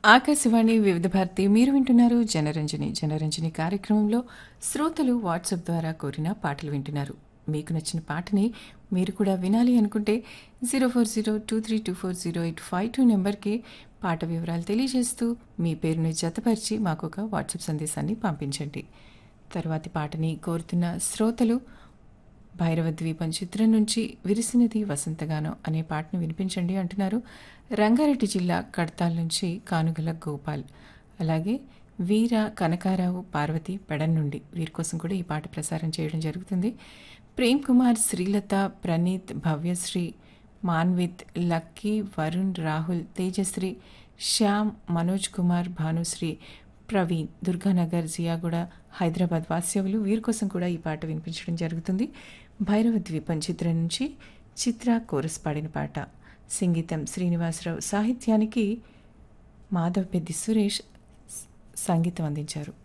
ఆకాశవాణి వివిధ భారతి మీరు వింటున్నారు జనరంజని జనరంజని కార్యక్రమంలో శ్రోతలు వాట్సాప్ ద్వారా కోరిన పాటలు వింటున్నారు మీకు నచ్చిన పాటని మీరు కూడా వినాలి అనుకుంటే zero four zero two three two four zero eight five two నెంబర్కి పాట వివరాలు తెలియజేస్తూ మీ పేరుని జతపరిచి మాకు ఒక వాట్సాప్ సందేశాన్ని పంపించండి తర్వాతి పాటని కోరుతున్న శ్రోతలు భైరవ ద్వీపం చిత్రం నుంచి విరిసినది వసంతగానం అనే పాటను వినిపించండి అంటున్నారు రంగారెడ్డి జిల్లా కడతాల్ నుంచి కానుగల గోపాల్ అలాగే వీర కనకారావు పార్వతి పెడన్ నుండి వీరి కోసం కూడా ఈ పాట ప్రసారం చేయడం జరుగుతుంది ప్రేమ్ కుమార్ శ్రీలత ప్రణీత్ భవ్యశ్రీ మాన్విత్ లక్కీ వరుణ్ రాహుల్ తేజశ్రీ శ్యామ్ మనోజ్ కుమార్ భానుశ్రీ ప్రవీణ్ దుర్గానగర్ జియాగూడ హైదరాబాద్ వాస్యవులు వీరి కోసం కూడా ఈ పాట వినిపించడం జరుగుతుంది భైరవ ద్వీపం చిత్రం నుంచి చిత్ర కోరస్ పాడిన పాట సంగీతం శ్రీనివాసరావు సాహిత్యానికి మాధవ్ పెద్ది సురేష్ సంగీతం అందించారు